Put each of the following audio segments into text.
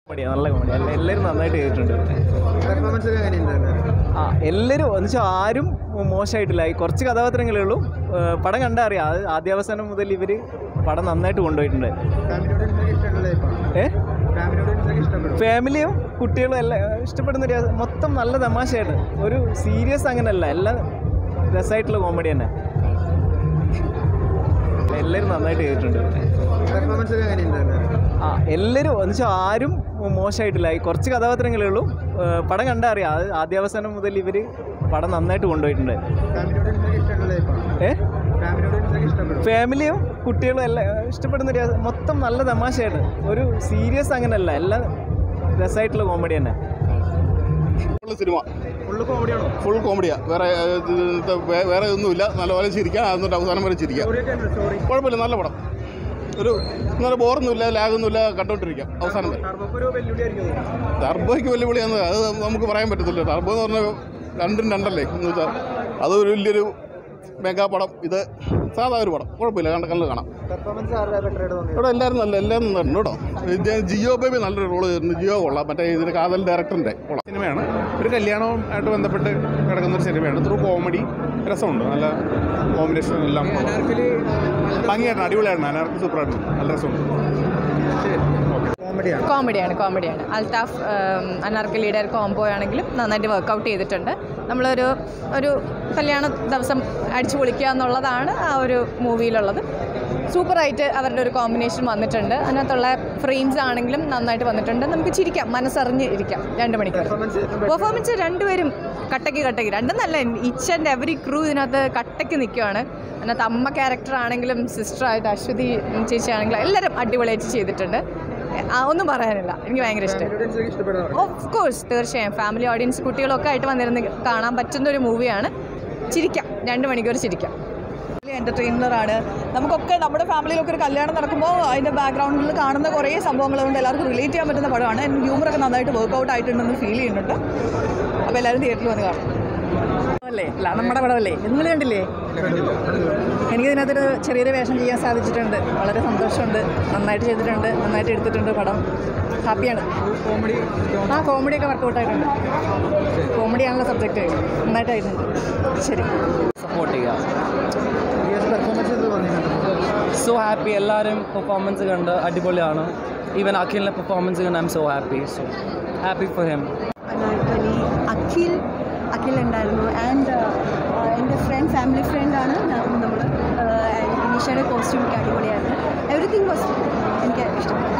കോമഡിയാണ് നല്ല കോമഡി എല്ലാവരും നന്നായിട്ട് ചെയ്തിട്ടുണ്ട് പെർഫോമൻസ് ഒക്കെ എങ്ങനെയുണ്ടായിരുന്നു ആ എല്ലാവരും എന്ന് വെച്ചാൽ ആരും മോശമായിട്ടില്ല ഈ കുറച്ച് കഥാപാത്രങ്ങളേ ഉള്ളൂ ഏഹ് പടം കണ്ടാൽ അറിയാം അത് ആദ്യാവസാനം മുതൽ ഇവർ പടം നന്നായിട്ട് കൊണ്ടുപോയിട്ടുണ്ട് ഫാമിലി ഓഡിയൻസിനൊക്കെ ഇഷ്ടമുള്ള ടൈപ്പാണ് ഏ ഫാമിലി ഓഡിയൻസിനൊക്കെ ഇഷ്ടപ്പെടും ഫാമിലിയും കുട്ടികളും എല്ലാം ഇഷ്ടപ്പെടുന്ന ഒരു മൊത്തം നല്ല തമാശയാണ് ഒരു സീരിയസ് അങ്ങനെയല്ല എല്ലാം രസമായിട്ടുള്ള കോമഡി തന്നെ എല്ലാവരും നന്നായിട്ട് ചെയ്തിട്ടുണ്ട് പെർഫോമൻസ് ഒക്കെ എങ്ങനെയുണ്ടായിരുന്നു ആ എല്ലാവരും എന്ന് വെച്ചാൽ ആരും മോശമായിട്ടില്ല ഈ കുറച്ച് കഥാപാത്രങ്ങളേ ഉള്ളൂ ഏഹ് പടം കണ്ടാൽ അറിയാം അത് ആദ്യാവസാനം മുതൽ ഇവർ പടം നന്നായിട്ട് കൊണ്ടുപോയിട്ടുണ്ട് ഫാമിലി ഓഡിയൻസിനൊക്കെ ഇഷ്ടമുള്ള ടൈപ്പാണ് ഏ ഫാമിലി ഓഡിയൻസിനൊക്കെ ഇഷ്ടപ്പെടും ഫാമിലിയും കുട്ടികളും എല്ലാം ഇഷ്ടപ്പെടുന്ന ഒരു മൊത്തം നല്ല തമാശയാണ് ഒരു സീരിയസ് അങ്ങനെയല്ല എല്ലാം രസമായിട്ടുള്ള കോമഡി തന്നെ ഉള്ള സിനിമ ഫുള്ള് കോമഡിയാണോ ഫുൾ കോമഡിയാ വേറെ ഏഹ്, ഇത് വേ- വേറെ ഒന്നുമില്ല നല്ലപോലെ ചിരിക്കാം എന്നിട്ട് അവസാനം വരെ ചിരിക്കാം സ്റ്റോറിയൊക്കെ സ്റ്റോറി കുഴപ്പമില്ല നല്ല പടം ഒരു ഇങ്ങനെ ബോറൊന്നുമില്ല ലാഗൊന്നുമില്ല കണ്ടോണ്ടിരിക്കാം അവസാനം വരെ ടർബോക്ക് ഒരു വെല്ലുവിളി ആയിരിക്കും ടർബോയ്ക്ക് വെല്ലുവിളിയാന്ന് അത് നമുക്ക് പറയാൻ പറ്റത്തില്ല ടർബോ എന്ന് പറഞ്ഞാൽ രണ്ടും രണ്ടല്ലേ എന്ന് വെച്ചാൽ അത് ഒരു വലിയൊരു മെഗാ പടം ഇത് സാധാ ഒരു പടം കുഴപ്പമില്ല കണ്ട കണ്ട് കാണാം പെർഫോമൻസ് ആരുടെ ബെറ്റർ ആയിട്ട് തോന്നി ഇവിടെ എല്ലാവരും നല്ല എല്ലാവരും ഉണ്ട് കേട്ടോ ഇത് ജിയോ ബേബി നല്ലൊരു റോള് ചെയ്യുന്നു ജിയോ കൊള്ളാം മറ്റേ ഇതിന് കാതൽ ഡയറക്ടറിൻ്റെ കൊള്ളാം സിനിമയാണ് ഒരു കല്യാണവും ആയിട്ട് ബന്ധപ്പെട്ട് കിടക്കുന്ന ഒരു സിനിമയാണ് ത്രൂ കോമഡി രസമുണ്ട് നല്ല കോമ്പിനേഷൻ എല്ലാം ഭംഗിയായിട്ടാണ് അടിപൊളിയായിരുന്നു അനാർക്ക് സൂപ്പറായിരുന്നു നല്ല രസമുണ്ട് കോമഡിയാണ് കോമഡിയാണ് കോമഡിയാണ് അൽത്താഫ് ഉം, അനാർക്കലിയുടെ ഒരു കോംബോ ആണെങ്കിലും നന്നായിട്ട് വർക്കൗട്ട് ചെയ്തിട്ടുണ്ട് നമ്മളൊരു ഒരു കല്യാണ ദിവസം അടിച്ചു പൊളിക്കുക എന്നുള്ളതാണ് ആ ഒരു മൂവിയിലുള്ളത് സൂപ്പറായിട്ട് അവരുടെ ഒരു കോമ്പിനേഷൻ വന്നിട്ടുണ്ട് അതിനകത്തുള്ള ഫ്രെയിംസ് ആണെങ്കിലും നന്നായിട്ട് വന്നിട്ടുണ്ട് നമുക്ക് ചിരിക്കാം മനസ്സറിഞ്ഞ് ഇരിക്കാം രണ്ട് മണിക്കൂർ പെർഫോമൻസ് പെർഫോമൻസ് രണ്ടുപേരും കട്ടയ്ക്ക് കട്ടയ്ക്ക് രണ്ടും നല്ല ഈച്ച് ആൻഡ് എവറി ക്രൂ ഇതിനകത്ത് കട്ടയ്ക്ക് നിൽക്കുകയാണ് അതിനകത്ത് അമ്മ ക്യാരക്ടർ ആണെങ്കിലും സിസ്റ്ററായിട്ട് അശ്വതി ചേച്ചി ആണെങ്കിലും എല്ലാവരും അടിപൊളിയായിട്ട് ചെയ്തിട്ടുണ്ട് ആ, ഒന്നും പറയാനില്ല എനിക്ക് ഭയങ്കര ഇഷ്ടം ഫാമിലി ഓഡിയൻസിനൊക്കെ ഇഷ്ടപ്പെടുന്ന ഓഫ് കോഴ്സ് തീർച്ചയായും ഫാമിലി ഓഡിയൻസ് കുട്ടികളൊക്കെ ആയിട്ട് വന്നിരുന്ന് കാണാൻ പറ്റുന്ന ഒരു മൂവിയാണ് ചിരിക്കാം രണ്ട് മണിക്കൂർ ചിരിക്കാം എൻ്റർടൈനറാണ് നമുക്കൊക്കെ നമ്മുടെ ഫാമിലിയിലൊക്കെ ഒരു കല്യാണം നടക്കുമ്പോൾ അതിൻ്റെ ബാക്ക്ഗ്രൗണ്ടിൽ കാണുന്ന കുറേ സംഭവങ്ങളുണ്ട് എല്ലാവർക്കും റിലേറ്റ് ചെയ്യാൻ പറ്റുന്ന പടമാണ് ഹ്യൂമറൊക്കെ നന്നായിട്ട് വർക്കൗട്ട് ആയിട്ടുണ്ടെന്ന് ഫീൽ ചെയ്യുന്നുണ്ട് അപ്പോൾ എല്ലാവരും തിയേറ്ററിൽ വന്ന് കാണും അല്ലേ അല്ല നമ്മുടെ പടമല്ലേ നിങ്ങൾ കണ്ടില്ലേ എനിക്ക് ഇതിനകത്തൊരു ചെറിയൊരു വേഷം ചെയ്യാൻ സാധിച്ചിട്ടുണ്ട് വളരെ സന്തോഷമുണ്ട് നന്നായിട്ട് ചെയ്തിട്ടുണ്ട് നന്നായിട്ട് എടുത്തിട്ടുണ്ട് പടം ഹാപ്പിയാണ് കോമഡി ആ കോമഡിയൊക്കെ വർക്കൗട്ട് ആയിട്ടുണ്ട് കോമഡിയാണല്ലോ സബ്ജക്റ്റ് നന്നായിട്ടായിട്ടുണ്ട് ശരി സപ്പോർട്ട് ചെയ്യുക പെർഫോമൻസ് എന്ത് തോന്നിയിട്ടുണ്ട് സോ ഹാപ്പി എല്ലാവരും പെർഫോമൻസ് കണ്ട് അടിപൊളിയാണ് ഈവൻ അഖിലിൻ്റെ പെർഫോമൻസ് കണ്ട് I'm so happy so happy for him Anarkali Akhil Akhil ഉണ്ടായിരുന്നു ആൻഡ് എൻ്റെ ഫ്രണ്ട് ഫാമിലി ഫ്രണ്ടാണ് നമ്മൾ ഇനീഷയുടെ കോസ്റ്റ്യൂമൊക്കെ അടിപൊളിയായിരുന്നു എവറിത്തിങ് വാസ് എനിക്ക് ഇഷ്ടപ്പെട്ടു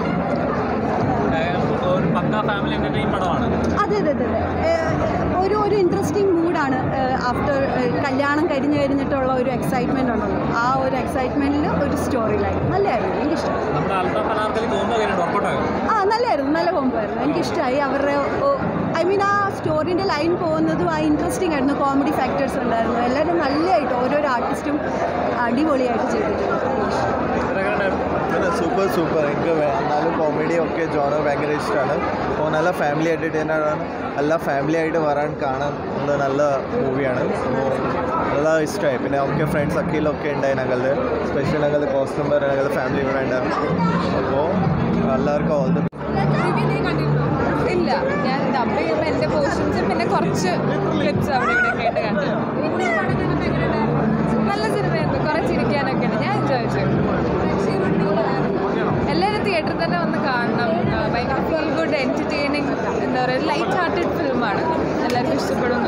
ഒരു പക്ക ഫാമിലി എൻ്റർടൈൻ പടമാണ് അതെ അതെ അതെ അതെ ഏഹ്, ഒരു ഒരു ഇൻട്രസ്റ്റിംഗ് മൂഡാണ് ആഫ്റ്റർ കല്യാണം കഴിഞ്ഞ് കഴിഞ്ഞിട്ടുള്ള ഒരു എക്സൈറ്റ്മെൻ്റ് ഉണ്ടല്ലോ ആ ഒരു എക്സൈറ്റ്മെൻറ്റിൽ ഒരു സ്റ്റോറി ലൈൻ നല്ലതായിരുന്നു എനിക്കിഷ്ടം നമ്മുടെ അൽത്താഫ് അനാർക്കലി കോമ്പോ കഴിഞ്ഞിട്ട് വർക്കൗട്ടാകും ആ നല്ലായിരുന്നു നല്ല കോംബോ ആയിരുന്നു എനിക്കിഷ്ടമായി അവരുടെ ഐ മീൻ ആ സ്റ്റോറിൻ്റെ ലൈൻ പോകുന്നതും ആ ഇൻട്രസ്റ്റിംഗ് ആയിരുന്നു കോമഡി ഫാക്ടേഴ്സ് ഉണ്ടായിരുന്നു എല്ലാവരും നല്ലതായിട്ട് ഓരോരോ ആർട്ടിസ്റ്റും അടിപൊളിയായിട്ട് ചെയ്തിട്ടുണ്ട് സൂപ്പർ സൂപ്പർ എനിക്ക് വേ- എന്നാലും കോമഡി ഒക്കെ ജോണർ ഭയങ്കര ഇഷ്ടമാണ് അപ്പോൾ നല്ല ഫാമിലി എൻ്റർടൈനറാണ് നല്ല ഫാമിലി ആയിട്ട് വരാൻ കാണാൻ ഉള്ള നല്ല മൂവിയാണ് അപ്പോൾ നല്ല ഇഷ്ടമായി പിന്നെ ഒക്കെ ഫ്രണ്ട്സ് അക്കീലൊക്കെ ഉണ്ടായി ഞങ്ങളുടെ സ്പെഷ്യൽ ഞങ്ങളുടെ കോസ്റ്റ്യൂമർ ഞങ്ങളുടെ ഫാമിലി കൂടെ ഉണ്ടായിരുന്നു അപ്പോൾ എല്ലാവർക്കും ഓൾ ദ ഇല്ല ഞാൻ ഡബ് ചെയ്യുമ്പോൾ എൻ്റെ പോർഷൻസും പിന്നെ കുറച്ച് ക്ലിപ്സ് അവിടെ ഇവിടെ കേട്ട് കണ്ടു നല്ല സിനിമയായിരുന്നു കുറേ ചിരിക്കാനൊക്കെ ഉണ്ട് ഞാൻ എൻജോയ് ചെയ്തു എല്ലാവരും തിയേറ്ററിൽ തന്നെ വന്ന് കാണണം ആ, ഭയങ്കര ഫീൽ ഗുഡ് എൻ്റർടൈനിങ് എന്താ പറയുക ലൈറ്റ് ഹാർട്ടഡ് ഫിലിമാണ് എല്ലാവർക്കും ഇഷ്ടപ്പെടും